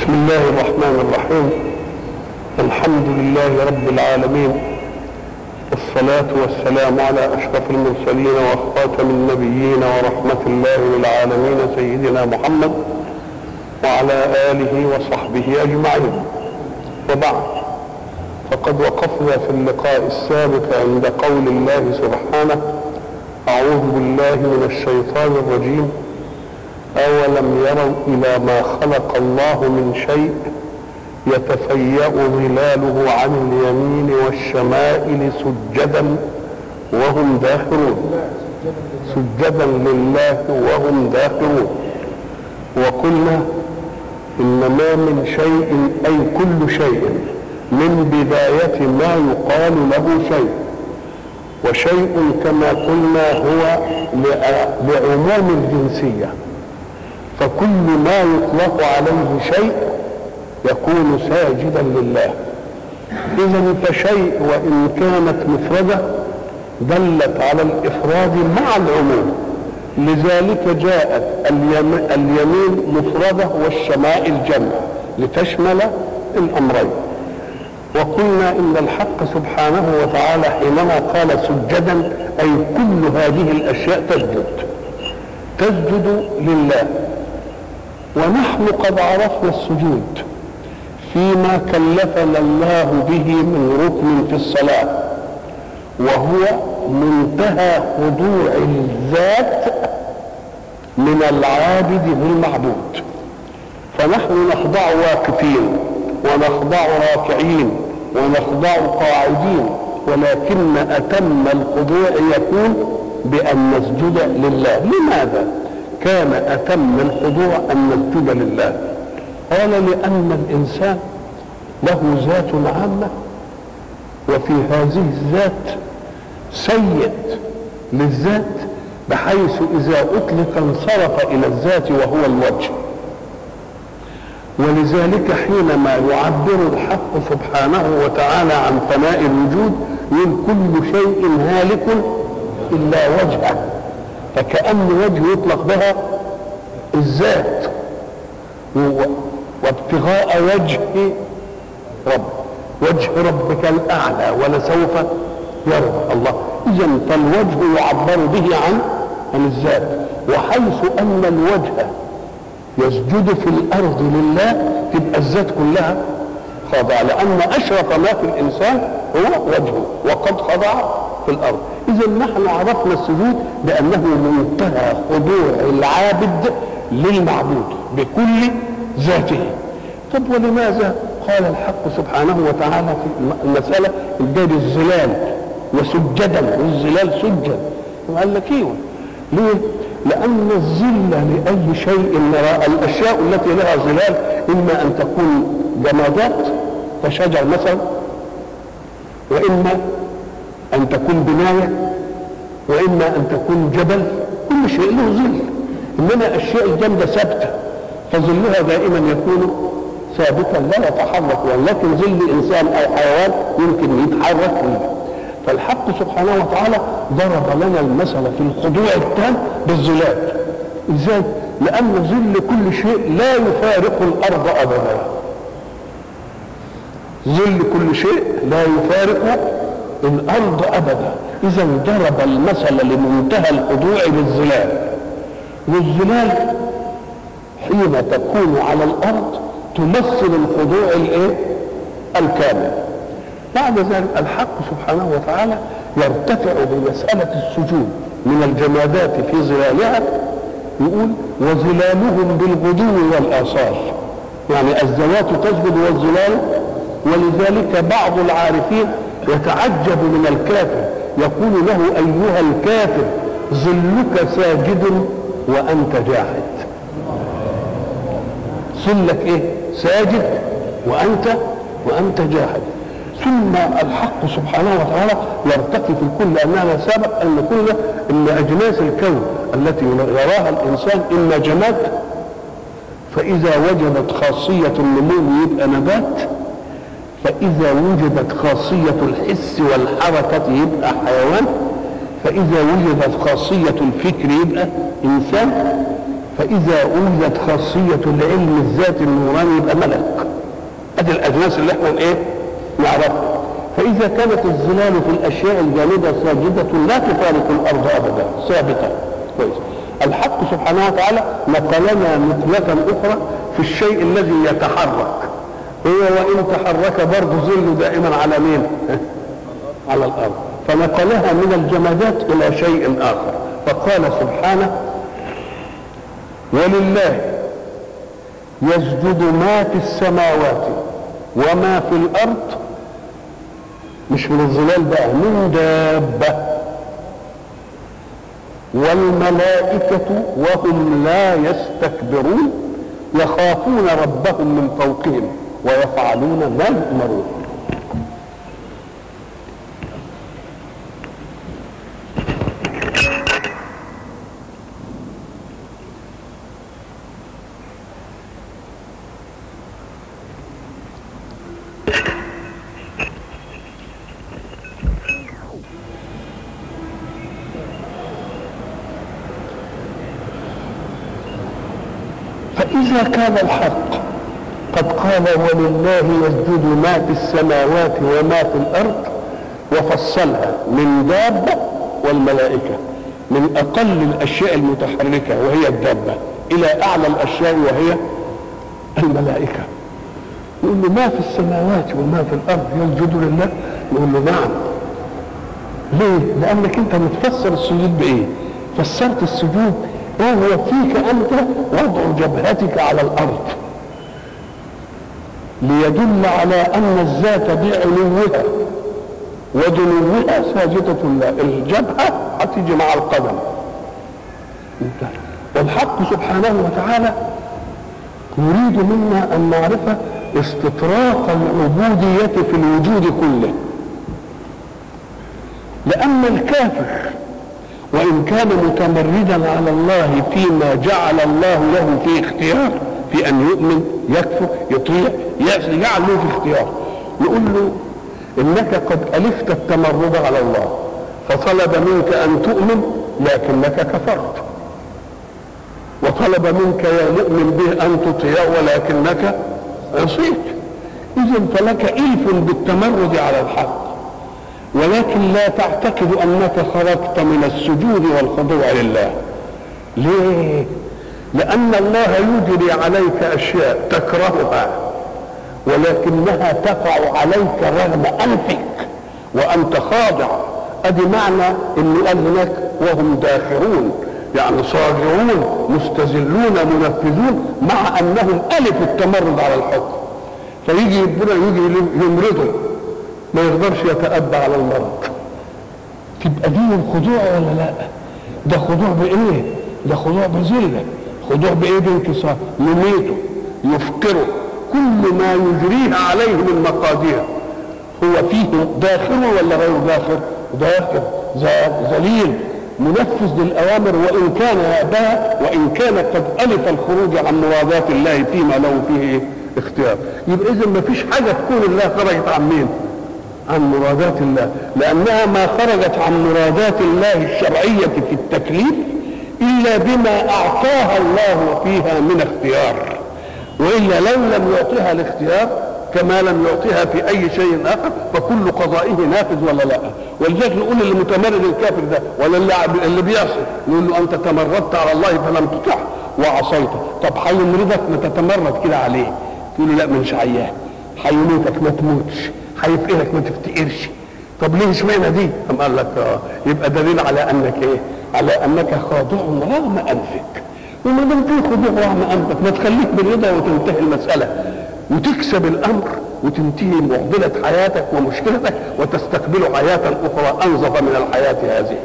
بسم الله الرحمن الرحيم الحمد لله رب العالمين والصلاة والسلام على أشرف المرسلين وخاتم النبيين ورحمة الله للعالمين سيدنا محمد وعلى آله وصحبه أجمعين وبعد فقد وقفنا في اللقاء السابق عند قول الله سبحانه أعوذ بالله من الشيطان الرجيم أولم يروا إلى ما خلق الله من شيء يتفيأ ظلاله عن اليمين والشمائل سجدا وهم داخرون سجدا لله وهم داخرون وقلنا إن ما من شيء أي كل شيء من بداية ما يقال له شيء وشيء كما قلنا هو لعموم الجنسيه فكل ما يطلق عليه شيء يكون ساجدا لله اذا فشيء وان كانت مفرده دلت على الافراد مع العموم لذلك جاءت اليمين مفرده والشمائل جمع لتشمل الامرين وقلنا ان الحق سبحانه وتعالى حينما قال سجدا اي كل هذه الاشياء تسجد تسجد لله ونحن قد عرفنا السجود فيما كلفنا الله به من ركن في الصلاة وهو منتهى خضوع الذات من العابد للمعبود فنحن نخضع واقفين ونخضع راكعين ونخضع قاعدين ولكن أتم الخضوع يكون بأن نسجد لله لماذا؟ كان أتم الخضوع أن نسجد لله قال لأن الإنسان له ذات عامة وفي هذه الذات سيد للذات بحيث إذا أطلق انصرف إلى الذات وهو الوجه ولذلك حينما يعبر الحق سبحانه وتعالى عن فناء الوجود يقول كل شيء هالك إلا وجهه فكأن وجه يطلق بها الذات وابتغاء وجه رب وجه ربك الأعلى ولسوف يرضى الله إذا فالوجه يعبر به عن عن الذات وحيث أن الوجه يسجد في الأرض لله تبقى الذات كلها خاضعة لأن أشرف ما في الإنسان هو وجهه وقد خضع في الأرض إذا نحن عرفنا السجود بأنه منتهى خضوع العابد للمعبود بكل ذاته طب ولماذا قال الحق سبحانه وتعالى في المسألة الجاد الظلال وسجدا والظلال سجد وقال لك ايوه ليه؟ لأن الظل لأي شيء نرى الأشياء التي لها ظلال إما أن تكون جمادات كشجر مثلا وإما أن تكون بناية وإما أن تكون جبل كل شيء له ظل إنما الأشياء الجامدة ثابتة فظلها دائما يكون ثابتا لا يتحرك ولكن ظل إنسان أو حيوان يمكن يتحرك فيه فالحق سبحانه وتعالى ضرب لنا المثل في الخضوع التام بالظلال ازاي؟ لأن ظل كل شيء لا يفارق الأرض أبدا ظل كل شيء لا يفارق الارض ابدا اذا ضرب المثل لمنتهى الخضوع بالظلال والظلال حين تكون على الارض تمثل الخضوع الايه الكامل بعد ذلك الحق سبحانه وتعالى يرتفع بمسألة السجود من الجمادات في ظلالها يقول وظلالهم بالغدو والآصال يعني الذوات تسجد والظلال ولذلك بعض العارفين يتعجب من الكافر يقول له ايها الكافر ظلك ساجد وانت جاحد ظلك ايه ساجد وانت وانت جاحد ثم الحق سبحانه وتعالى يرتقي في الكل لاننا سبق ان كل ان اجناس الكون التي يراها الانسان اما جماد فاذا وجدت خاصيه النمو يبقى نبات فإذا وجدت خاصية الحس والحركة يبقى حيوان فإذا وجدت خاصية الفكر يبقى إنسان فإذا أوجد خاصية لعلم الذات النوراني يبقى ملك أدي الأجناس اللي احنا إيه نعرفها فإذا كانت الظلال في الأشياء الجامدة ساجدة لا تفارق الأرض أبدا ثابتة كويس الحق سبحانه وتعالى نقلنا نقلة أخرى في الشيء الذي يتحرك هو وإن تحرك برضه ظله دائما على مين؟ على الأرض فنقلها من الجمادات إلى شيء آخر فقال سبحانه ولله يسجد ما في السماوات وما في الأرض مش من الظلال بقى من دابة والملائكة وهم لا يستكبرون يخافون ربهم من فوقهم ويفعلون ما يؤمرون فإذا كان الحق قد قال ولله يسجد ما في السماوات وما في الأرض وفصلها من دابة والملائكة من أقل الأشياء المتحركة وهي الدابة إلى أعلى الأشياء وهي الملائكة يقول له ما في السماوات وما في الأرض يسجد لله يقول له نعم ليه؟ لأنك أنت متفسر السجود بإيه؟ فسرت السجود وهو فيك أنت وضع جبهتك على الأرض ليدل على أن الذات بعلوها ودنوها ساجدة الله الجبهة هتيجي مع القدم انتهى والحق سبحانه وتعالى يريد منا أن نعرف استطراق العبودية في الوجود كله لأن الكافر وإن كان متمردا على الله فيما جعل الله له في اختيار في أن يؤمن يكفر يطيع يجعل له في اختيار يقول له إنك قد ألفت التمرد على الله فطلب منك أن تؤمن لكنك كفرت وطلب منك يا مؤمن به أن تطيع ولكنك عصيت إذا فلك إلف بالتمرد على الحق ولكن لا تعتقد انك خرجت من السجود والخضوع لله ليه لان الله يجري عليك اشياء تكرهها ولكنها تقع عليك رغم انفك وانت خاضع ادي معنى انه قال هناك وهم داخرون يعني صاغرون مستذلون منفذون مع انهم الف التمرد على الحكم فيجي ربنا يجي يمرضه ما يقدرش يتأبى على المرض تبقى دي الخضوع ولا لا ده خضوع بايه ده خضوع بذله خضوع بايه بانكسار يميته يفقره كل ما يجريه عليه من مقادير هو فيه داخل ولا غير داخل داخل ذليل منفذ للاوامر وان كان يأباها وان كان قد الف الخروج عن مرادات الله فيما له فيه اختيار يبقى اذا ما فيش حاجه تكون الله خرجت عن مين عن مرادات الله لأنها ما خرجت عن مرادات الله الشرعية في التكليف إلا بما أعطاها الله فيها من اختيار وإلا لو لم يعطيها الاختيار كما لم يعطيها في أي شيء آخر فكل قضائه نافذ ولا لا ولذلك نقول للمتمرد الكافر ده ولا اللي, اللي بيعصي نقول له أنت تمردت على الله فلم تطع وعصيت طب هيمرضك ما تتمرد كده عليه تقول له لا مش عياه هيموتك ما تموتش هيفقرك ما تفتقرش طب ليه اشمعنى دي؟ قام قال لك اه يبقى دليل على انك ايه؟ على انك خاضع رغم انفك وما دام في خضوع رغم انفك ما تخليك بالرضا وتنتهي المساله وتكسب الامر وتنتهي معضله حياتك ومشكلتك وتستقبل حياه اخرى انظف من الحياه هذه.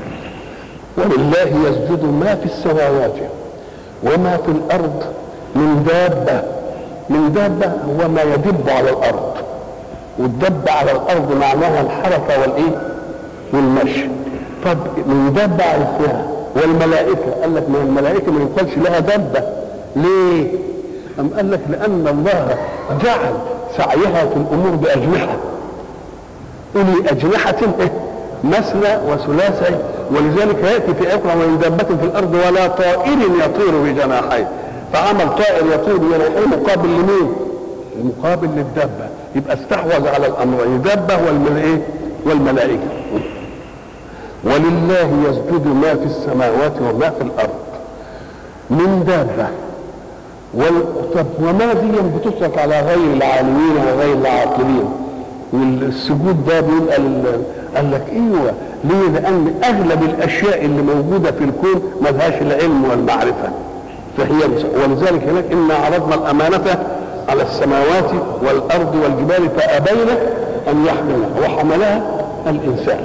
ولله يسجد ما في السماوات وما في الارض من دابه من دابه هو ما يدب على الارض والدب على الارض معناها الحركه والايه والمشي طب من دب عرفناها والملائكه قال لك ما الملائكه ما يقالش لها دبه ليه أم قال لك لأن الله جعل سعيها في الأمور بأجنحة أولي أجنحة مثنى وثلاثة ولذلك ياتي في اخرى ومن دابه في الارض ولا طائر يطير بجناحيه فعمل طائر يطير بجناحيه مقابل لمين؟ مقابل للدابه يبقى استحوذ على الامرين دابه والملائكه والملائكه ولله يسجد ما في السماوات وما في الارض من دابه وال... طب وما دي بتطلق على غير العالمين وغير العاقلين والسجود ده بيبقى لل... قال لك ايوه ليه؟ لان اغلب الاشياء اللي موجوده في الكون ملهاش العلم والمعرفه فهي ولذلك هناك انا عرضنا الامانه على السماوات والارض والجبال فابين ان يحملها وحملها الانسان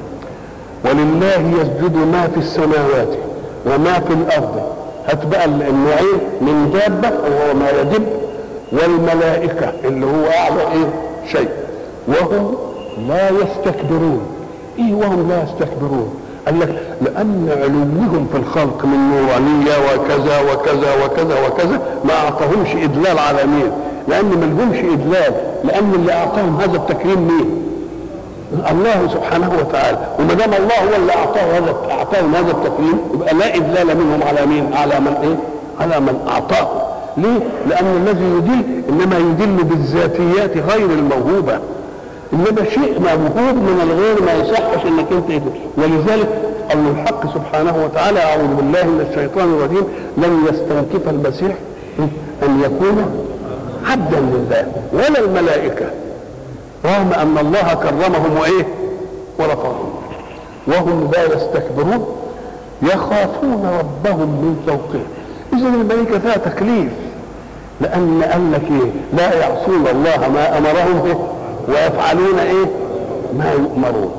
ولله يسجد ما في السماوات وما في الارض هات بقى النوعين من دابه وهو ما يدب والملائكه اللي هو اعلى ايه شيء وهم لا يستكبرون ايه وهم لا يستكبرون قال لك لان علوهم في الخلق من نورانيه وكذا وكذا وكذا وكذا ما اعطاهمش ادلال على مين لان ما لهمش ادلال لان اللي اعطاهم هذا التكريم مين الله سبحانه وتعالى وما دام الله هو اللي اعطاه هذا اعطاهم هذا التكريم يبقى لا ادلال منهم على مين على من ايه على من اعطاه ليه لان الذي يدل انما يدل بالذاتيات غير الموهوبه انما شيء موهوب من الغير ما يصحش انك انت يدل ولذلك قال الحق سبحانه وتعالى اعوذ بالله من الشيطان الرجيم لن يستنكف المسيح ان يكون عبدا لله ولا الملائكه رغم ان الله كرمهم وايه ورفعهم وهم لا يستكبرون يخافون ربهم من فوقهم اذا الملائكه فيها تكليف لان قال لك ايه لا يعصون الله ما امرهم به ويفعلون ايه ما يؤمرون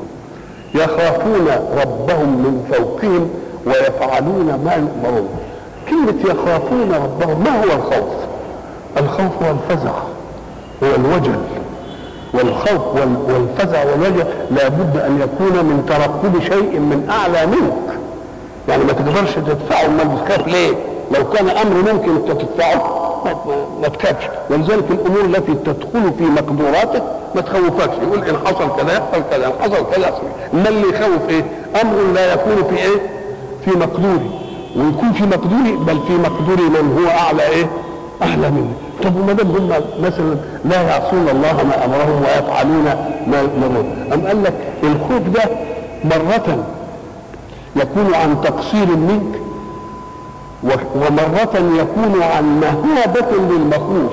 يخافون ربهم من فوقهم ويفعلون ما يؤمرون كلمة يخافون ربهم ما هو الخوف الخوف هو الفزع هو الوجل والخوف والفزع والوجل لابد ان يكون من ترقب شيء من اعلى منك يعني ما تقدرش تدفعه ما بتخاف ليه لو كان امر ممكن انت تدفعه ما تخافش ولذلك الامور التي تدخل في مقدوراتك ما تخوفكش يقول ان حصل كذا يحصل كذا ان حصل كذا يحصل اما اللي يخوف ايه امر لا يكون في ايه في مقدوري ويكون في مقدوري بل في مقدور من هو اعلى ايه اعلى مني طب وما دام هم مثلا لا يعصون الله ما امرهم ويفعلون ما يؤمرون ام قال لك الخوف ده مره يكون عن تقصير منك ومرة يكون عن مهابة للمخوف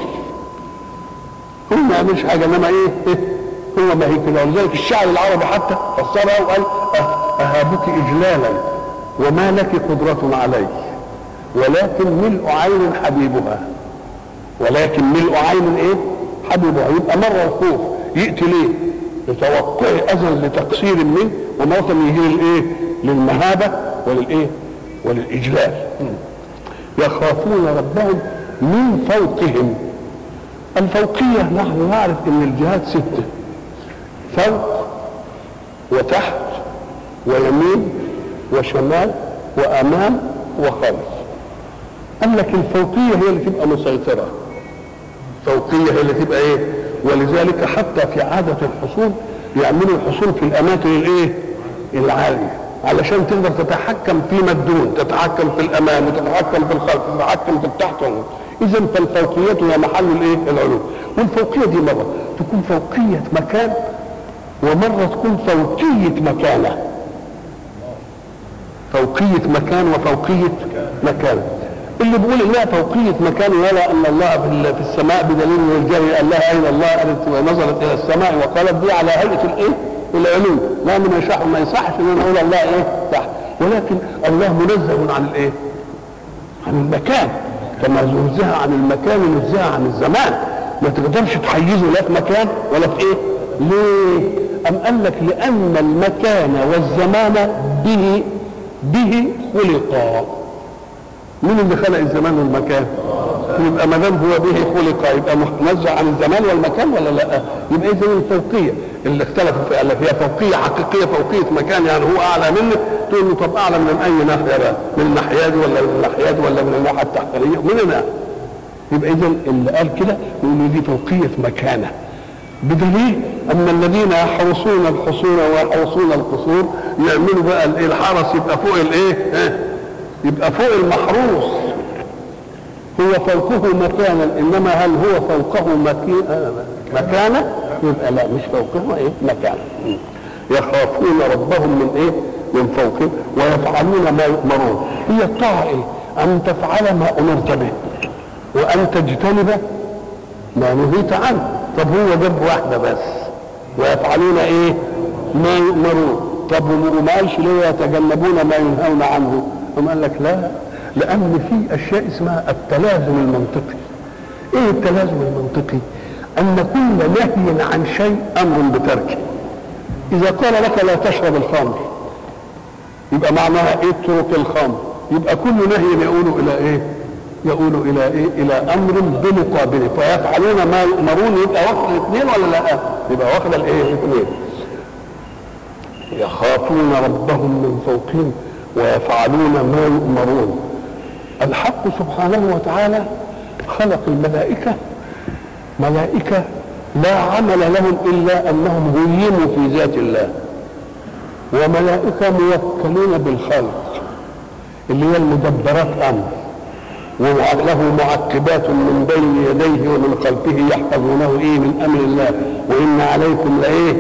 هو مش حاجة انما ايه, إيه هو ما هي كده ولذلك الشعر العربي حتى فسرها وقال اهابك اجلالا وما لك قدرة عليه ولكن ملء عين حبيبها ولكن ملء عين ايه حبيبها يبقى مرة الخوف يأتي ليه لتوقع اذى لتقصير منه ومرة يجي للايه للمهابة وللايه وللاجلال يخافون ربهم من فوقهم الفوقية نحن نعرف ان الجهات ستة فوق وتحت ويمين وشمال وامام وخلف قال لك الفوقية هي اللي تبقى مسيطرة فوقية هي اللي تبقى ايه ولذلك حتى في عادة الحصول يعملوا الحصول في الاماكن الايه العالية علشان تقدر تتحكم فيما الدون تتحكم في الامام وتتحكم في الخلف تتحكم في التحت اذا فالفوقية هي محل الايه العلو والفوقية دي مرة تكون فوقية مكان ومرة تكون فوقية مكانة فوقية مكان وفوقية مكان اللي بيقول انها فوقية مكان ولا ان الله في السماء بدليل الجري قال لها اين الله قالت ونظرت الى السماء وقالت دي على هيئة الايه العلو لا ما يصح ما يصحش ان انا اقول الله ايه تحت ولكن الله منزه عن الايه عن المكان كما نزه عن المكان نزه عن الزمان ما تقدرش تحيزه لا في مكان ولا في ايه ليه ام قال لك لان المكان والزمان به به خلقا مين اللي خلق الزمان والمكان يبقى ما دام هو به خلق يبقى منزه عن الزمان والمكان ولا لا يبقى اذا الفوقيه اللي اختلفوا في قال لك هي فوقيه حقيقيه فوقيه مكان يعني هو اعلى منك تقول له طب اعلى من اي ناحيه بقى من الناحيه دي ولا من الناحيه دي ولا من الناحيه التحتانيه من هنا يبقى اذا اللي قال كده يقول له دي فوقيه مكانه بدليل ان الذين يحرسون الحصون ويحرسون القصور يعملوا بقى الايه الحرس يبقى فوق الايه ها؟ يبقى فوق المحروس هو فوقه مكانا انما هل هو فوقه مكي- آه، مكانه يبقى لا مش فوقه ايه مكانه يخافون ربهم من ايه من فوقهم ويفعلون ما يؤمرون هي الطاعه ايه ان تفعل ما امرت به وان تجتنب ما نهيت عنه طب هو جاب واحده بس ويفعلون ايه ما يؤمرون طب وما قالش ليه يتجنبون ما ينهون عنه أم قال لك لا لان في اشياء اسمها التلازم المنطقي ايه التلازم المنطقي ان كل نهي عن شيء امر بتركه اذا قال لك لا تشرب الخمر يبقى معناها ايه اترك الخمر يبقى كل نهي يقول الى ايه يقول الى ايه الى امر بمقابله فيفعلون ما يؤمرون يبقى واخد الاثنين ولا لا يبقى واخد الايه الاثنين يخافون ربهم من فوقهم ويفعلون ما يؤمرون الحق سبحانه وتعالى خلق الملائكه ملائكه لا عمل لهم الا انهم هيموا في ذات الله وملائكه موكلون بالخلق اللي هي المدبرات امر وله معقبات من بين يديه ومن خلفه يحفظونه ايه من امر الله وان عليكم لايه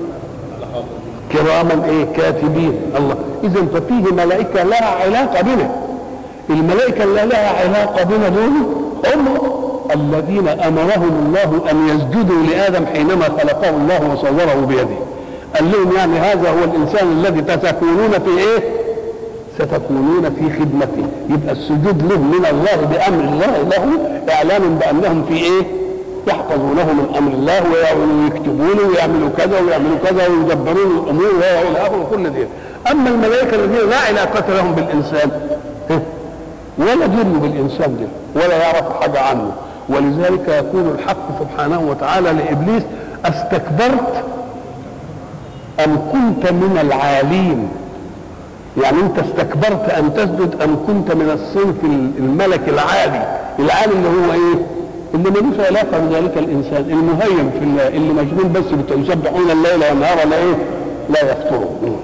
كراما ايه كاتبين الله اذا ففيه ملائكه لها علاقه بنا الملائكه اللي لها علاقه بنا دول هم الذين امرهم الله ان يسجدوا لادم حينما خلقه الله وصوره بيده قال لهم يعني هذا هو الانسان الذي تتكونون في ايه ستكونون في خدمته يبقى السجود له من الله بامر الله له اعلان بانهم في ايه يحفظونه من امر الله ويكتبونه ويعملوا كذا ويعملوا كذا ويدبرون الامور والى اخره كل دي اما الملائكه الذين لا علاقه لهم بالانسان ولا دروا بالانسان ده ولا يعرف حاجه عنه ولذلك يقول الحق سبحانه وتعالى لابليس استكبرت ام كنت من العالين يعني انت استكبرت ان تسجد ام كنت من الصنف الملك العالي العالي اللي هو ايه اللي ملوش علاقه بذلك الانسان المهيم في الله اللي مجنون بس يسبحون الليل والنهار لا ايه لا يفترون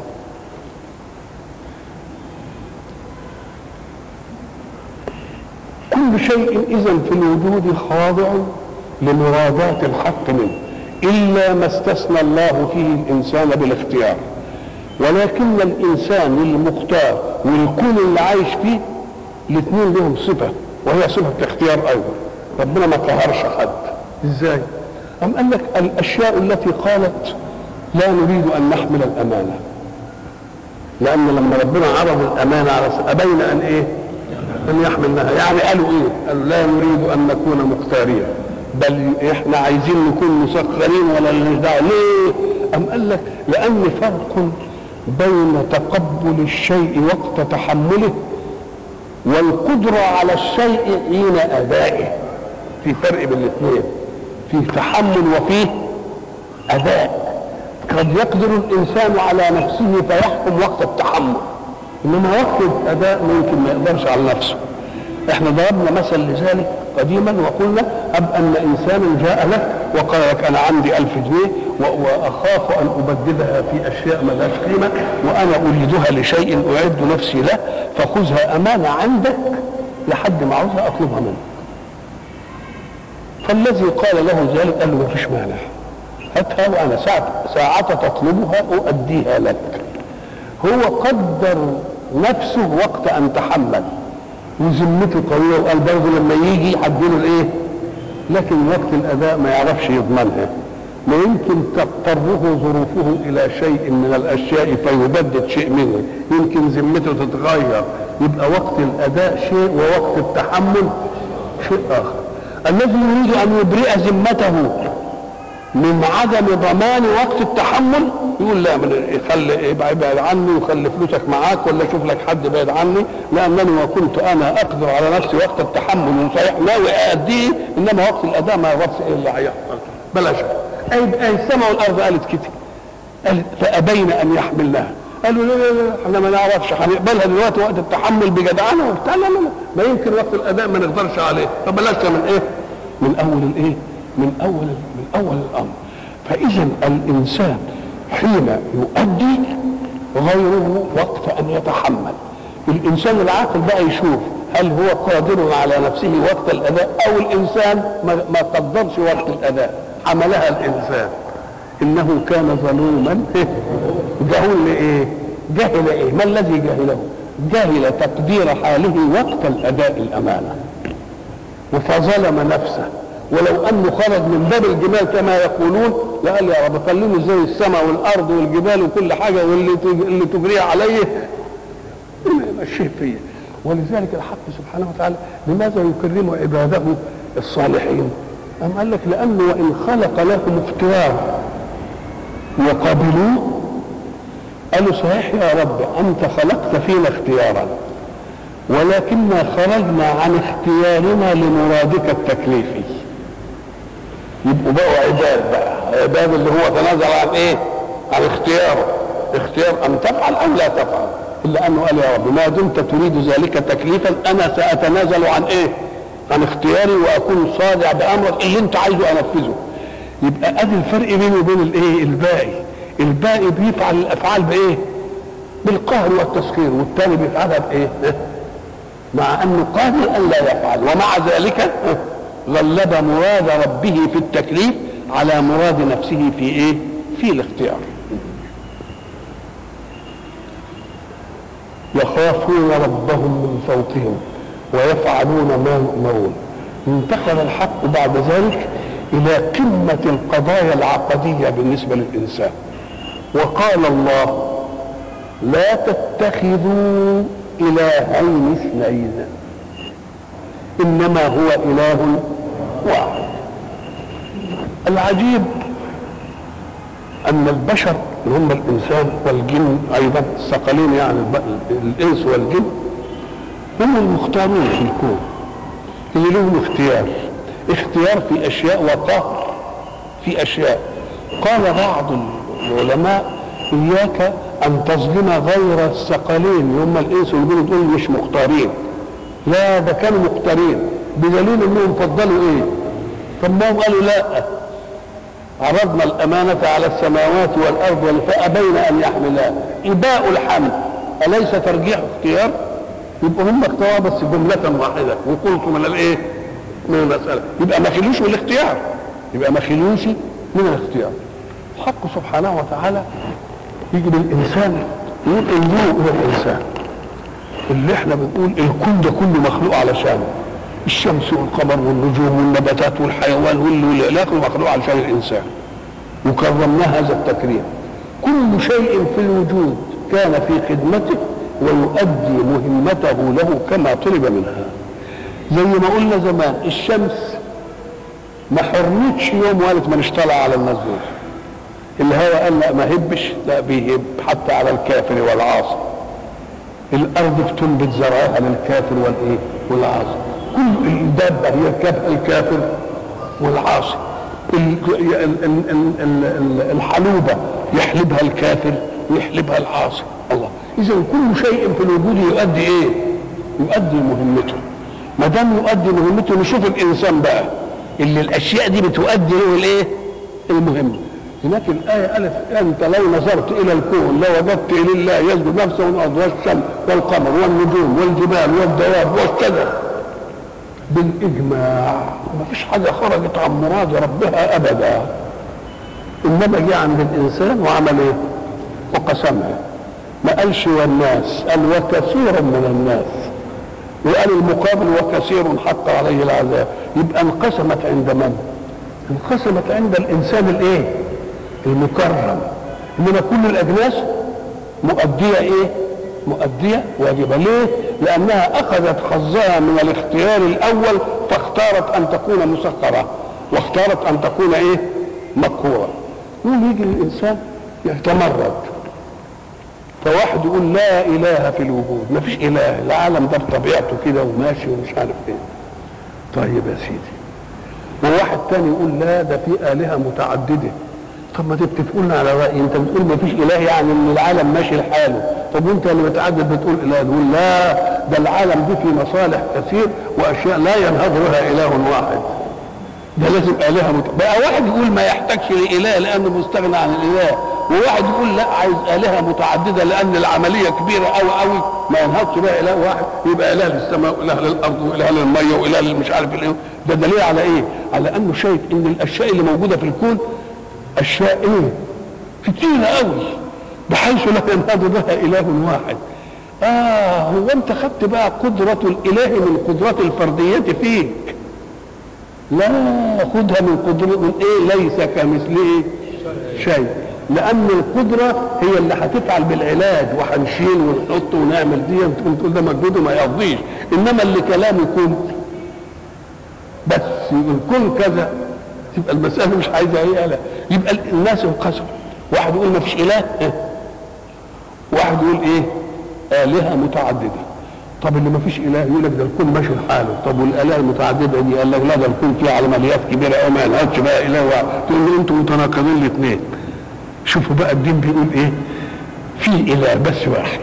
كل شيء اذا في الوجود خاضع لمرادات الحق منه الا ما استثنى الله فيه الانسان بالاختيار ولكن الانسان المختار والكون اللي عايش فيه الاثنين لهم صفه وهي صفه اختيار ايضا ربنا ما قهرش حد ازاي أم قال لك الاشياء التي قالت لا نريد ان نحمل الامانه لان لما ربنا عرض الامانه على ابين ان ايه ان يحملناها يعني قالوا ايه قالوا لا نريد ان نكون مختارين بل احنا عايزين نكون مسخرين ولا لناش دعوه ليه ام قال لك لان فرق بين تقبل الشيء وقت تحمله والقدرة على الشيء حين أدائه في فرق بين الاثنين فيه تحمل وفيه أداء قد يقدر الإنسان على نفسه فيحكم وقت التحمل إنما وقت الأداء ممكن ما يقدرش على نفسه احنا ضربنا مثل لذلك قديما وقلنا أب أن إنسانا جاء لك وقال لك أنا عندي ألف جنيه وأخاف أن أبددها في أشياء ما لهاش قيمة وأنا أريدها لشيء أعد نفسي له فخذها أمانة عندك لحد ما عاوزها أطلبها منك فالذي قال له ذلك قال له ما فيش مانع هاتها وأنا ساعة, ساعة تطلبها أؤديها لك هو قدر نفسه وقت أن تحمل وذمته قويه وقال برضه لما يجي هديله الايه؟ لكن وقت الاداء ما يعرفش يضمنها ما يمكن تضطره ظروفه الى شيء من الاشياء فيبدد شيء منه يمكن ذمته تتغير يبقى وقت الاداء شيء ووقت التحمل شيء اخر الذي يريد ان يبرئ ذمته من عدم ضمان وقت التحمل يقول لا من خلي ابعد عني وخلي فلوسك معاك ولا شوف لك حد بعيد عني لانني وكنت انا اقدر على نفسي وقت التحمل وصحيح ناوي ااديه انما وقت الاداء ما يعرفش ايه اللي هيحصل بلاش اي اي السماء والارض قالت كده قالت فابين ان يحملناها قالوا لا لا لا احنا ما نعرفش هنقبلها دلوقتي وقت التحمل بجدعنه وبتاع لا لا لا ما يمكن وقت الاداء ما نقدرش عليه فبلاش من ايه؟ من اول الايه؟ من اول من اول الامر فإذا الإنسان حين يؤدي غيره وقت أن يتحمل الإنسان العاقل بقى يشوف هل هو قادر على نفسه وقت الأداء أو الإنسان ما ما قدرش وقت الأداء حملها الإنسان إنه كان ظلوما جهول لإيه؟ جهل إيه؟ ما الذي جهله؟ جهل تقدير حاله وقت الأداء الأمانة فظلم نفسه ولو انه خرج من باب الجبال كما يقولون لقال يا رب خليني زي السماء والارض والجبال وكل حاجه واللي تج- اللي تجريه عليه مشيه فيا ولذلك الحق سبحانه وتعالى لماذا يكرم عباده الصالحين؟ أم قال لك لأنه وإن خلق لهم اختيار وقبلوه قالوا صحيح يا رب أنت خلقت فينا اختيارا ولكننا خرجنا عن اختيارنا لمرادك التكليفي يبقوا بقوا عباد بقى عباد اللي هو تنازل عن ايه عن اختياره اختيار ان تفعل او لا تفعل الا انه قال يا رب ما دمت تريد ذلك تكليفا انا ساتنازل عن ايه عن اختياري واكون صادع بامرك اللي انت عايزه انفذه يبقى ادي الفرق بيني وبين الايه الباقي الباقي بيفعل الافعال بايه بالقهر والتسخير والتاني بيفعلها بايه مع انه قادر ان لا يفعل ومع ذلك غلب مراد ربه في التكليف على مراد نفسه في ايه في الاختيار يخافون ربهم من فوقهم ويفعلون ما يؤمرون انتقل الحق بعد ذلك الى قمه القضايا العقديه بالنسبه للانسان وقال الله لا تتخذوا الهين اثنين انما هو اله واحد العجيب ان البشر اللي هم الانسان والجن ايضا الثقلين يعني الب- الانس والجن هم المختارون في الكون اللي لهم اختيار اختيار في اشياء وقهر في اشياء قال بعض العلماء اياك ان تظلم غير الثقلين اللي هم الانس والجن دول مش مختارين لا ده كانوا مختارين بدليل انهم فضلوا ايه طب ما هم قالوا لا عرضنا الأمانة على السماوات والأرض وال- فأبين أن يحملها إباء الحمل أليس ترجيح اختيار؟ يبقى هم اختاروا بس جملة واحدة وقلت من الإيه؟ من المسألة يبقى ما خلوش من الاختيار يبقى ما خلوش من الاختيار الحق سبحانه وتعالى يجي للإنسان يقول انظروا إلى الإنسان اللي احنا بنقول الكون ده كله مخلوق علشانه الشمس والقمر والنجوم والنباتات والحيوان واللي واللي إلى آخره مخلوق علشان الانسان وكرمناه هذا التكريم كل شيء في الوجود كان في خدمته ويؤدي مهمته له كما طلب منها زي ما قلنا زمان الشمس ما حرمتش يوم وقالت ما نشتغل على الناس دول الهواء قال لا ما هبش لا بيهب حتى على الكافر والعاصي الارض بتنبت زرعها للكافر والايه والعاصي كل الدابه يركبها الكافر والعاصي ال- ال- ال- ال- ال- ال- الحلوبه يحلبها الكافر ويحلبها العاصي الله اذا كل شيء في الوجود يؤدي ايه يؤدي مهمته ما دام يؤدي مهمته نشوف الانسان بقى اللي الاشياء دي بتؤدي له الايه المهمه هناك الآية قالت أنت لو نظرت إلى الكون لوجدت لله يسجد نفسه والأرض والشمس والقمر والنجوم والجبال والدواب والشجر بالإجماع ما فيش حاجة خرجت عن مراد ربها أبدا إنما جه عند الإنسان وعمل إيه؟ وقسمها ما قالش والناس قال وكثير من الناس وقال المقابل وكثير حق عليه العذاب يبقى انقسمت عند من؟ انقسمت عند الانسان الايه؟ المكرم انما كل الاجناس مؤديه ايه؟ مؤديه واجبه ليه؟ لانها اخذت حظها من الاختيار الاول فاختارت ان تكون مسخره واختارت ان تكون ايه؟ مقهوره يقول يجي الانسان يتمرد فواحد يقول لا اله في الوجود ما فيش اله العالم ده بطبيعته كده وماشي ومش عارف ايه طيب يا سيدي وواحد تاني يقول لا ده في الهه متعدده طب ما انت بتقولنا على رايي انت بتقول ما فيش اله يعني ان العالم ماشي لحاله طب وانت اللي متعدد بتقول اله تقول لا ده العالم دي فيه مصالح كثير واشياء لا ينهض بها اله واحد ده لازم آلهة مت... بقى واحد يقول ما يحتاجش لإله لأنه مستغنى عن الإله وواحد يقول لا عايز آلهة متعددة لأن العملية كبيرة أوي أوي ما ينهضش بقى إله واحد يبقى إله للسماء وإله للأرض وإله للمية وإله للمش عارف الإيه ده دليل على إيه؟ على أنه شايف إن الأشياء اللي موجودة في الكون أشياء إيه؟ كتيرة أوي بحيث لا ينهض بها إله واحد آه هو أنت خدت بقى قدرة الإله من قدرة الفردية فيك لا خدها من قدرة من ايه ليس كمثله شيء لان القدره هي اللي هتفعل بالعلاج وهنشيل ونحط ونعمل دي تقول تقول ده مجهود وما يقضيش انما اللي كلامه يكون بس الكون كذا تبقى المساله مش عايزه ايه لا يبقى الناس انقسموا واحد يقول ما فيش اله واحد يقول ايه الهه متعدده طب اللي ما فيش اله يقول لك ده الكون ماشي لحاله طب والاله المتعدده دي قال لك لا ده الكون فيه عمليات كبيره قوي ما ينهضش بقى اله واحد تقول له انتوا متناقضين الاثنين شوفوا بقى الدين بيقول ايه في اله بس واحد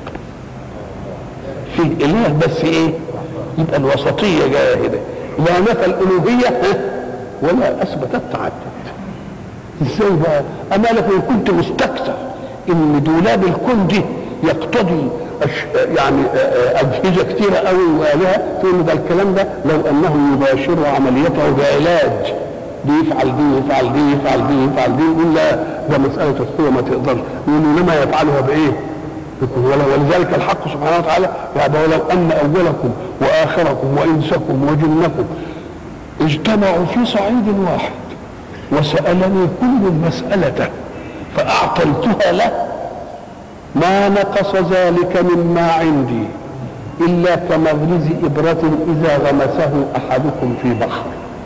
في اله بس ايه يبقى الوسطيه جايه هنا لا نفى الالوهيه ولا اثبت التعدد ازاي بقى اما لك ان كنت مستكثر ان دولاب الكون دي يقتضي يعني اجهزه كثيره قوي والهه تقول ده الكلام ده لو انه يباشر عمليته بعلاج دي يفعل دي يفعل دي يفعل دي يفعل دي يقول لا ده مساله القوه ما تقدرش يقول انما يفعلها بايه؟ ولذلك الحق سبحانه وتعالى يعني ولو ان اولكم واخركم وانسكم وجنكم اجتمعوا في صعيد واحد وسالني كل مسالته فاعطيتها له ما نقص ذلك مما عندي إلا كمغرز إبرة إذا غمسه أحدكم في بحر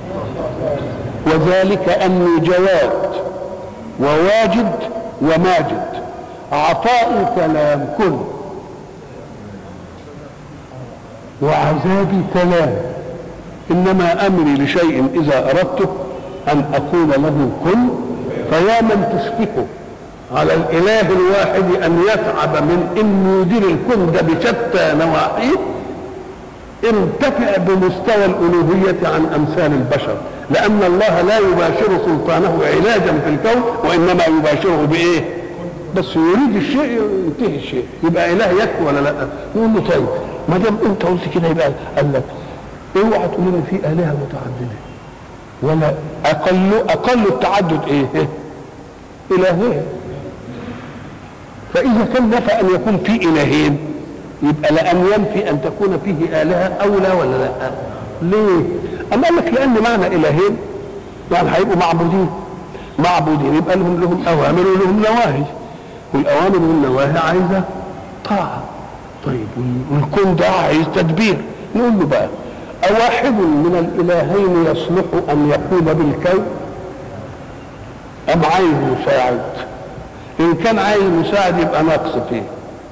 وذلك أني جواد وواجد وماجد عطائي كلام كن وعذابي كلام إنما أمري لشيء إذا أردته أن أقول له كن فيا من تشفكه على الاله الواحد ان يتعب من انه يدير الكون ده بشتى نواحيه ارتفع بمستوى الالوهيه عن امثال البشر لان الله لا يباشر سلطانه علاجا في الكون وانما يباشره بايه بس يريد الشيء ينتهي الشيء يبقى اله يكفي ولا لا يقول له طيب ما دام انت قلت كده يبقى قال لك اوعى تقول لنا في الهه متعدده ولا اقل اقل التعدد ايه الهين فإذا كان نفى أن يكون في إلهين يبقى لأن ينفي أن تكون فيه آلهة أولى ولا لا؟ ليه؟ أما قال لك لأن معنى إلهين يعني هيبقوا معبودين معبودين يبقى لهم لهم أوامر ولهم نواهي والأوامر والنواهي عايزة طاعة طيب والكون ده عايز تدبير نقول له بقى أواحد من الإلهين يصلح أن يقوم بالكون أم عايز مساعد؟ ان كان عايز مساعد يبقى ناقص فيه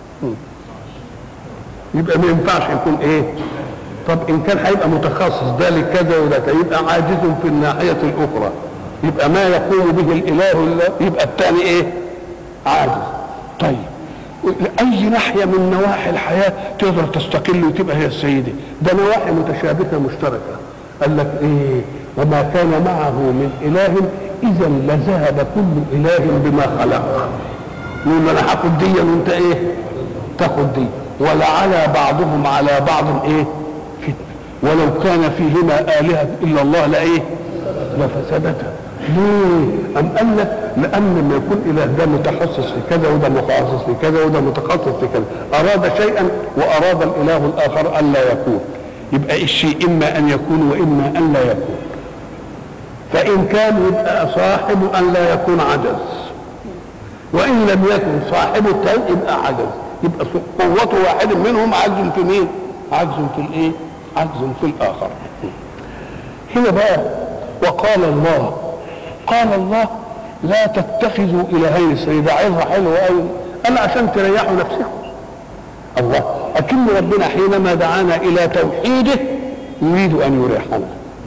يبقى ما ينفعش يكون ايه طب ان كان هيبقى متخصص ده لكذا وده يبقى عاجز في الناحيه الاخرى يبقى ما يقوم به الاله يبقى الثاني ايه عاجز طيب اي ناحيه من نواحي الحياه تقدر تستقل وتبقى هي السيده ده نواحي متشابكه مشتركه قال لك ايه وما كان معه من اله اذا لذهب كل اله بما خلق يقول انا هاخد دي وانت ايه تاخد دي ولعلى بعضهم على بعض ايه فتنه ولو كان فيهما الهه الا الله لايه لفسدتا ليه ام قال لك لان لما يكون اله ده متخصص في كذا وده متخصص في كذا وده متخصص في كذا اراد شيئا واراد الاله الاخر الا يكون يبقى الشيء اما ان يكون واما ان لا يكون فإن كان يبقى صاحب أن لا يكون عجز وإن لم يكن صاحب التاني يبقى عجز يبقى قوة واحد منهم عجز في مين؟ عجز في الإيه؟ عجز في الآخر هنا بقى وقال الله قال الله لا تتخذوا إلهين السيدة عظة حلوة أوي قال عشان تريحوا نفسكم الله أكن ربنا حينما دعانا إلى توحيده يريد أن يريحنا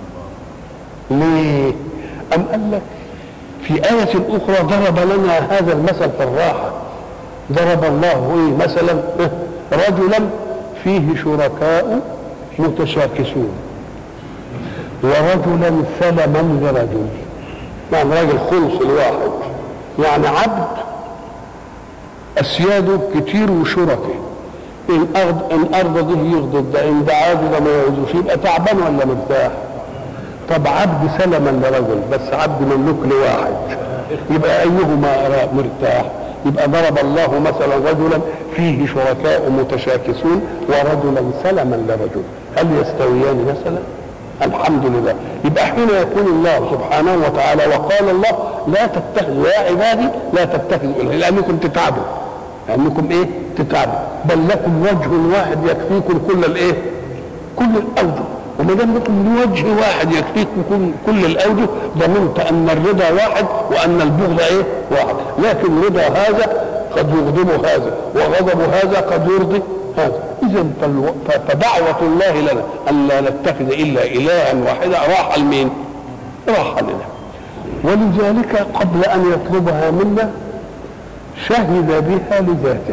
ليه؟ أم قال لك في آية أخرى ضرب لنا هذا المثل في الراحة ضرب الله إيه مثلا رجلا فيه شركاء متشاكسون ورجلا سلما لرجل يعني راجل خلص الواحد يعني عبد اسياده كتير وشركه ان ارض ان ارضى ده يغضب ده ان ده عادي ده ما يعوزوش يبقى تعبان ولا مرتاح طب عبد سلما لرجل بس عبد مملوك لواحد يبقى ايهما مرتاح يبقى ضرب الله مثلا رجلا فيه شركاء متشاكسون ورجلا سلما لرجل هل يستويان مثلا الحمد لله يبقى حين يقول الله سبحانه وتعالى وقال الله لا تتخذوا يا عبادي لا تتخذوا إله لأنكم تتعبوا لأنكم إيه تتعبوا بل لكم وجه واحد يكفيكم كل الإيه كل الأوجه وما دام لكم وجه واحد يكفيكم كل, كل الأوجه ضمنت أن الرضا واحد وأن البغض إيه واحد لكن رضا هذا قد يغضب هذا وغضب هذا قد يرضي هذا اذا فدعوه الله لنا ان لا نتخذ الا الها واحدا راح لمين؟ راح لنا ولذلك قبل ان يطلبها منا شهد بها لذاته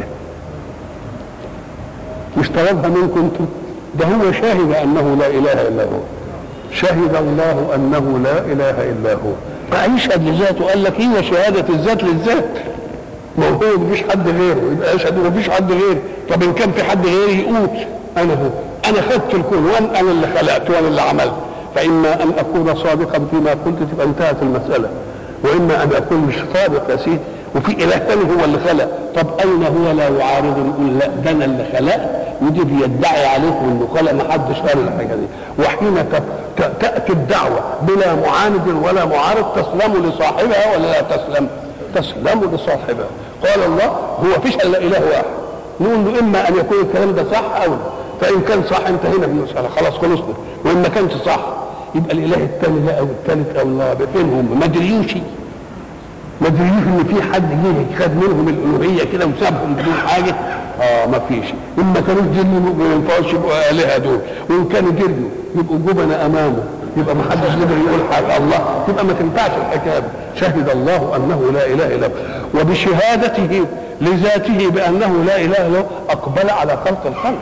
مش طلبها منكم انتم ده هو شهد انه لا اله الا هو شهد الله انه لا اله الا هو فيشهد لذاته قال لك هي شهاده الذات للذات ما هو مفيش حد غيره يبقى يشهد مفيش حد غيره طب ان كان في حد غيري يقول انا هو انا خدت الكون وانا انا اللي خلقت وانا اللي عملت فاما ان اكون صادقا فيما قلت تبقى انتهت المساله واما ان اكون مش صادق يا سيدي وفي اله ثاني هو اللي خلق طب اين هو لا يعارض يقول لا ده انا اللي خلقت ودي بيدعي عليكم انه خلق ما حدش قال الحاجه دي وحين تاتي الدعوه بلا معاند ولا معارض تسلم لصاحبها ولا لا تسلم؟ تسلم لصاحبها قال الله هو فيش الا اله واحد نقول له اما ان يكون الكلام ده صح او لا فان كان صح انتهينا من المساله خلاص خلصنا وان ما كانش صح يبقى الاله الثاني ده او الثالث او الله فين هم ما دريوش ما دريوش ان في حد جه خد منهم الالوهيه كده وسابهم بدون حاجه اه ما فيش ان ما كانوش جن ما ينفعوش يبقوا الهه دول وان كانوا جريوا يبقوا جبنا امامه يبقى ما حدش يقدر يقول حاجه الله يبقى ما تنفعش الحكايه شهد الله انه لا اله الا هو وبشهادته لذاته بانه لا اله الا هو اقبل على خلق الخلق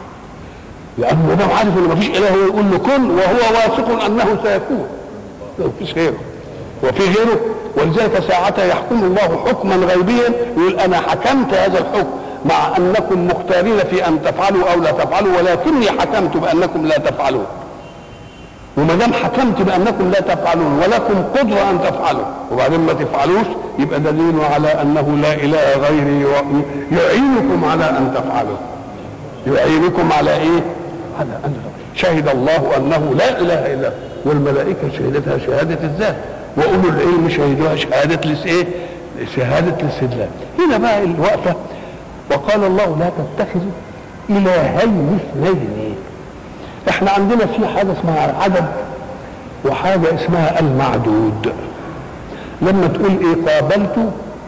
لانه ده عارف ان ما فيش اله هو يقول له كن وهو واثق انه سيكون ما فيش غيره وفي غيره ولذلك ساعتها يحكم الله حكما غيبيا يقول انا حكمت هذا الحكم مع انكم مختارين في ان تفعلوا او لا تفعلوا ولكني حكمت بانكم لا تفعلون وما دام حكمت بانكم لا تفعلون ولكم قدره ان تفعلوا وبعدين ما تفعلوش يبقى دليل على انه لا اله غيري يعينكم على ان تفعلوا يعينكم على ايه؟ على ان شهد الله انه لا اله الا هو والملائكه شهدتها شهاده الذات واولو العلم شهدوها شهاده لس ايه؟ شهاده الاستدلال هنا بقى الوقفه وقال الله لا تتخذوا الهين اثنين احنا عندنا في حاجه اسمها العدد وحاجه اسمها المعدود لما تقول ايه قابلت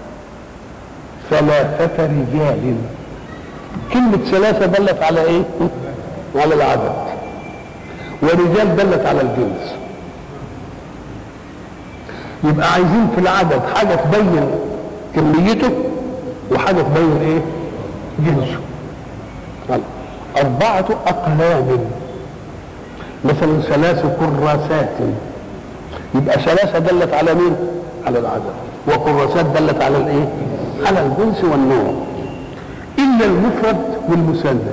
ثلاثة رجال كلمة ثلاثة دلت على ايه؟ على العدد ورجال دلت على الجنس يبقى عايزين في العدد حاجة تبين كميته وحاجة تبين ايه؟ جنسه أربعة أقلام مثلا ثلاث كراسات يبقى ثلاثة دلت على مين؟ على العدد وكراسات دلت على الايه؟ على الجنس والنوع إلا المفرد والمثنى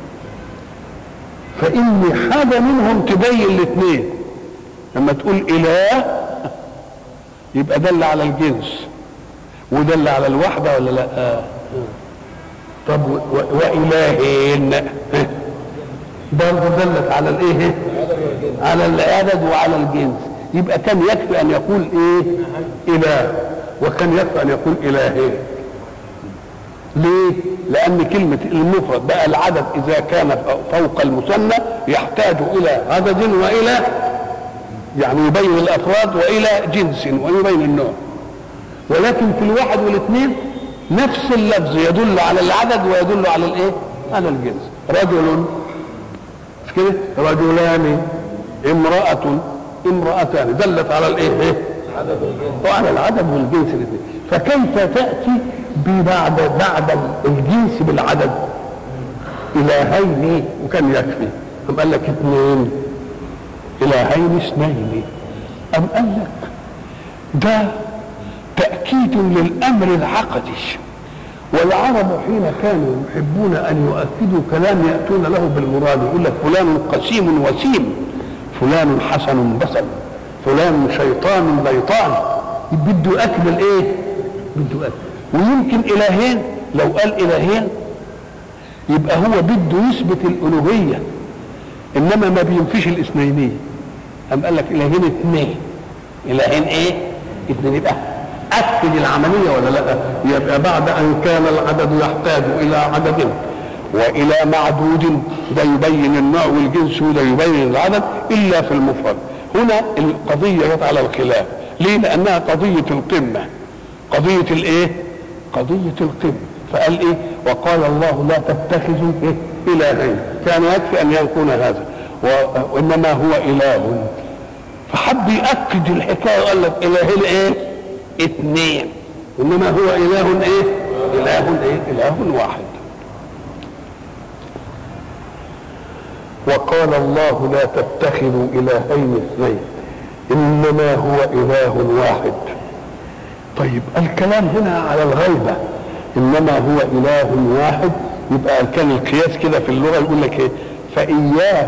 فإن حاجة منهم تبين الاثنين لما تقول إله يبقى دل على الجنس ودل على الوحدة ولا لا؟ آه. طب وإلهين برضه دلت على الايه؟ على العدد وعلى الجنس يبقى كان يكفي ان يقول ايه؟ اله وكان يكفي ان يقول الهين ليه؟ لأن كلمة المفرد بقى العدد إذا كان فوق المثنى يحتاج إلى عدد وإلى يعني يبين الأفراد وإلى جنس ويبين النوع ولكن في الواحد والاثنين نفس اللفظ يدل على العدد ويدل على الايه؟ على الجنس رجل مش كده؟ رجلان امرأة امرأتان دلت على الايه؟ وعلى العدد والجنس الاثنين فكيف تأتي بعد بعد الجنس بالعدد إلهين وكان يكفي قام قال لك اثنين إلهين اثنين أم قال لك ده تأكيد للأمر العقدي والعرب حين كانوا يحبون أن يؤكدوا كلام يأتون له بالمراد يقول لك فلان قسيم وسيم فلان حسن بصل فلان شيطان بيطان بده يؤكد الايه؟ بده يؤكد ويمكن إلهين لو قال إلهين يبقى هو بده يثبت الألوهية إنما ما بينفيش الاثنينية أم قال لك إلهين اثنين إلهين إيه؟ اثنين يبقى أكد العملية ولا لا؟ يبقى بعد أن كان العدد يحتاج إلى عدد وإلى معدود ده يبين النوع والجنس وده يبين العدد إلا في المفرد هنا القضية جت على الخلاف ليه؟ لأنها قضية القمة قضية الإيه؟ قضية القمة فقال إيه؟ وقال الله لا تتخذوا إيه؟ إلهين كان يكفي أن يكون هذا وإنما هو إله فحب يأكد الحكاية وقال لك إلهين إيه؟ اثنين إنما هو إله إيه؟ إله إيه؟ إله واحد وقال الله لا تتخذوا إلهين اثنين إنما هو إله واحد طيب الكلام هنا على الغيبة إنما هو إله واحد يبقى كان القياس كده في اللغة يقول لك إيه فإياه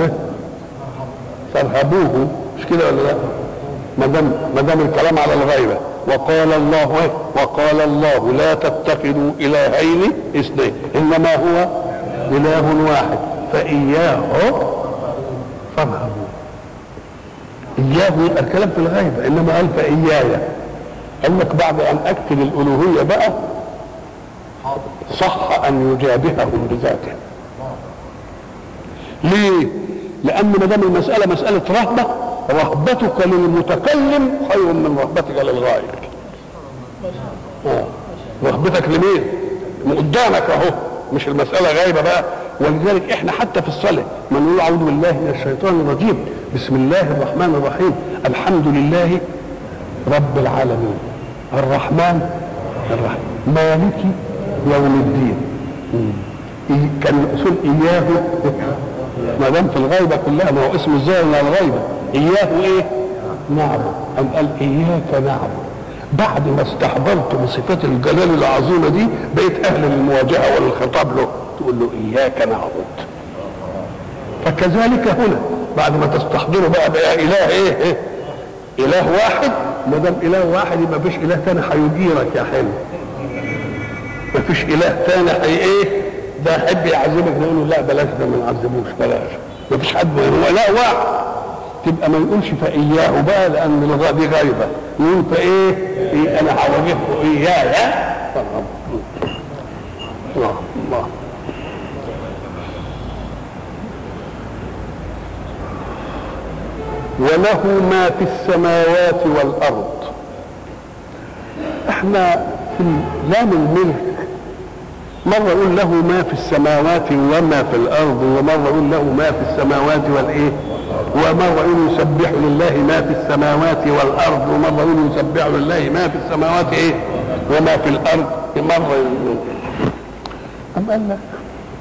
فارهبوه مش كده ولا لا؟ ما دام ما دام الكلام على الغيبة وقال الله إيه؟ وقال الله لا تتخذوا إلهين اثنين إنما هو إله واحد فإياه فارهبوه إياه يبقى الكلام في الغيبة إنما قال فإياي قال لك بعد أن أكد الألوهية بقى صح أن يجابههم بذاته ليه؟ لأن ما دام المسألة مسألة رهبة رهبتك للمتكلم خير من رهبتك للغائب آه. رهبتك لمين؟ من قدامك أهو مش المسألة غايبة بقى ولذلك احنا حتى في الصلاة ما نقول أعوذ بالله من الشيطان الرجيم بسم الله الرحمن الرحيم الحمد لله رب العالمين الرحمن الرحيم مالك يوم الدين إيه كان الاصول اياه ما دام في الغيبه كلها ما هو اسم الظاهر من الغيبه اياه ايه؟ نعبد ام قال اياك نعبد بعد ما استحضرت بصفات الجلال العظيمه دي بقيت اهل للمواجهه والخطاب له تقول له اياك نعبد فكذلك هنا بعد ما تستحضره بقى بقى اله ايه, إيه؟ اله واحد ما دام اله واحد يبقى مفيش اله تاني هيجيرك يا حلو مفيش اله تاني هي ايه ده يحب يعذبك نقول له لا بلاش ده ما نعذبوش بلاش مفيش حد هو لا واحد تبقى ما يقولش فاياه بقى لان اللغه دي غايبه يقول فايه إيه انا هواجهه اياي الله الله وله ما في السماوات والارض احنا في لام الملك مرة يقول له ما في السماوات وما في الأرض ومرة يقول له ما في السماوات والإيه ومرة يقول يسبح لله ما في السماوات والأرض ومرة يقول يسبح لله ما في السماوات إيه وما في الأرض مرة يقول أم قال لك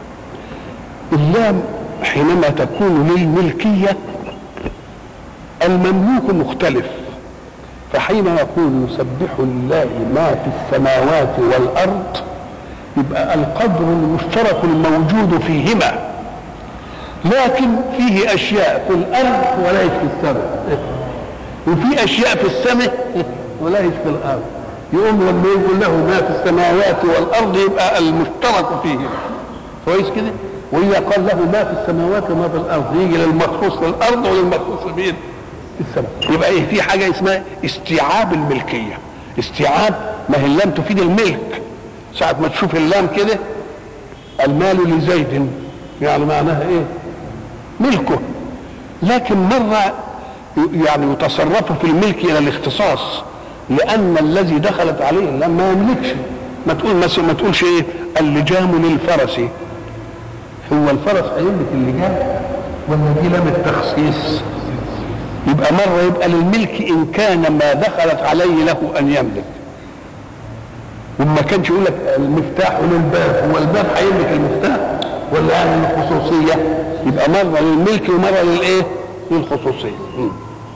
اللام حينما تكون للملكية المملوك مختلف فحين يقول يسبح لله ما في السماوات والأرض يبقى القدر المشترك الموجود فيهما لكن فيه اشياء في الارض وليس في السماء وفي اشياء في السماء وليس في الارض يقوم لما يقول له ما في السماوات والارض يبقى المشترك فيهما كويس كده واذا قال له ما في السماوات وما في الارض يجي للمخصوص في الارض وللمخصوص في في السماء يبقى ايه في حاجه اسمها استيعاب الملكيه استيعاب ما هي اللام تفيد الملك ساعة ما تشوف اللام كده المال لزيد يعني معناها ايه ملكه لكن مرة يعني يتصرف في الملك الى الاختصاص لان الذي دخلت عليه اللام ما يملكش ما تقول مثلا ما تقولش ايه اللجام للفرس هو الفرس هيملك اللجام ولا دي لام التخصيص يبقى مرة يبقى للملك إن كان ما دخلت عليه له أن يملك وما كانش يقول لك المفتاح للباب هو الباب هيملك المفتاح ولا يعني الخصوصيه يبقى مره للملك ومره للايه للخصوصيه م.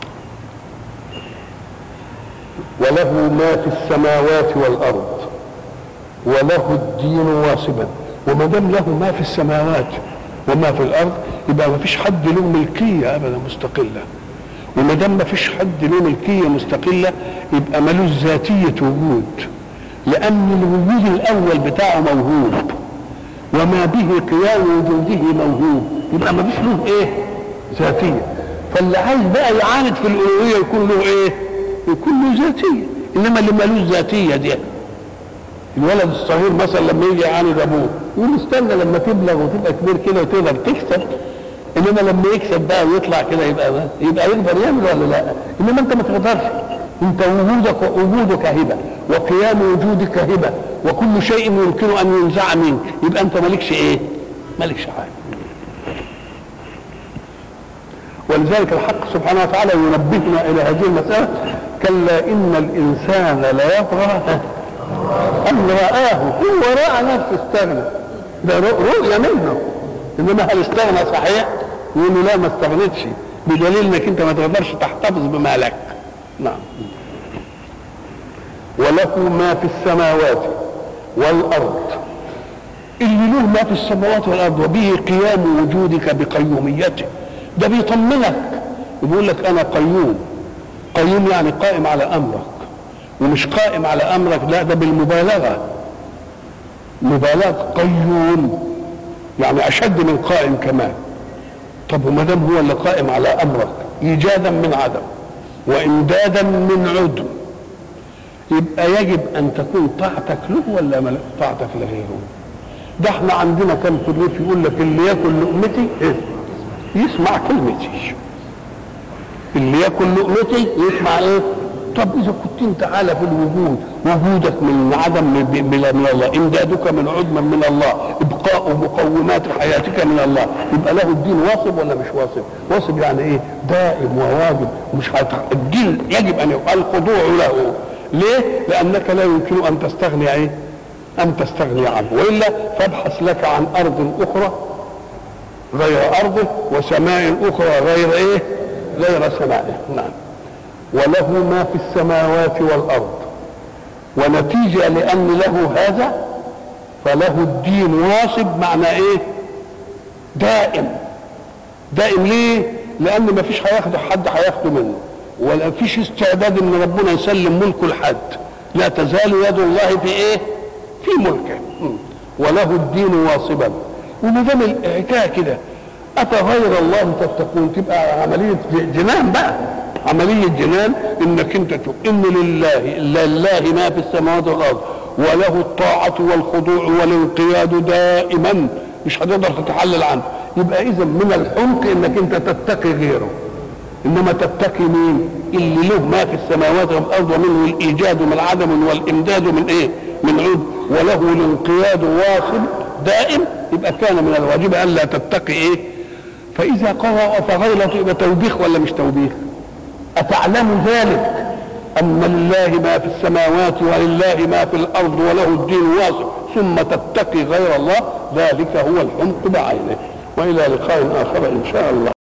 وله ما في السماوات والارض وله الدين واصبا وما دام له ما في السماوات وما في الارض يبقى ما فيش حد له ملكيه ابدا مستقله وما دام ما فيش حد له ملكيه مستقله يبقى ملوش ذاتيه وجود لان الوجود الاول بتاعه موهوب وما به قيام وجوده موهوب يبقى ما فيش له ايه ذاتيه فاللي عايز بقى يعاند في الالوهيه يكون له ايه يكون له ذاتيه انما اللي ملوش ذاتيه دي الولد الصغير مثلا لما يجي يعاند ابوه يقول استنى لما تبلغ وتبقى كبير كده وتقدر تكسب انما لما يكسب بقى ويطلع كده يبقى يبقى يقدر يعمل ولا لا انما انت ما تقدرش انت وجودك وجودك هبه وقيام وجودك هبه وكل شيء يمكن ان ينزع منك يبقى انت مالكش ايه مالكش حاجه ولذلك الحق سبحانه وتعالى ينبهنا الى هذه المساله كلا ان الانسان ليطغى ان رآه هو راى نفسه استغنى ده رؤيه منه انما هل استغنى صحيح؟ يقول له لا ما استغنتش بدليل انك انت ما تقدرش تحتفظ بما لك نعم وله ما في السماوات والارض اللي له ما في السماوات والارض وبه قيام وجودك بقيوميته ده بيطمنك وبيقول لك انا قيوم قيوم يعني قائم على امرك ومش قائم على امرك لا ده بالمبالغه مبالغه قيوم يعني اشد من قائم كمان طب وما دام هو اللي قائم على امرك ايجادا من عدم وامدادا من عدم يبقى يجب ان تكون طاعتك له ولا طاعتك لغيره ده احنا عندنا كم في الريف يقول لك اللي ياكل لقمتي إيه؟ يسمع كلمتي اللي ياكل لقمتي يسمع ايه طب اذا كنت انت على في الوجود وجودك من عدم من الله امدادك من عدم من الله ابقاء مقومات حياتك من الله يبقى له الدين واصب ولا مش واصب واصب يعني ايه دائم وواجب مش الدين يجب ان يبقى الخضوع له ليه لانك لا يمكن ان تستغني ايه ان تستغني عنه والا فابحث لك عن ارض اخرى غير ارضه وسماء اخرى غير ايه غير سمائه نعم وله ما في السماوات والارض ونتيجه لان له هذا فله الدين واصب معنى ايه دائم دائم ليه لان ما فيش هياخده حد هياخده منه ولا فيش استعداد ان ربنا يسلم ملكه لحد لا تزال يد الله في ايه في ملكه وله الدين واصبا وما دام الحكايه كده افغير الله تتقون تبقى عمليه جنان بقى عمليه جنان انك انت تقول ان لله لله ما في السماوات والارض وله الطاعه والخضوع والانقياد دائما مش هتقدر تتحلل عنه يبقى اذا من الحمق انك انت تتقي غيره انما تتقي مين اللي له ما في السماوات والارض ومنه الايجاد من عدم والامداد من ايه من عود وله الانقياد واصل دائم يبقى كان من الواجب الا تتقي ايه فاذا قرأ فغيرت يبقى توبيخ ولا مش توبيخ اتعلم ذلك ان لله ما في السماوات ولله ما في الارض وله الدين واصل ثم تتقي غير الله ذلك هو الحمق بعينه والى لقاء اخر ان شاء الله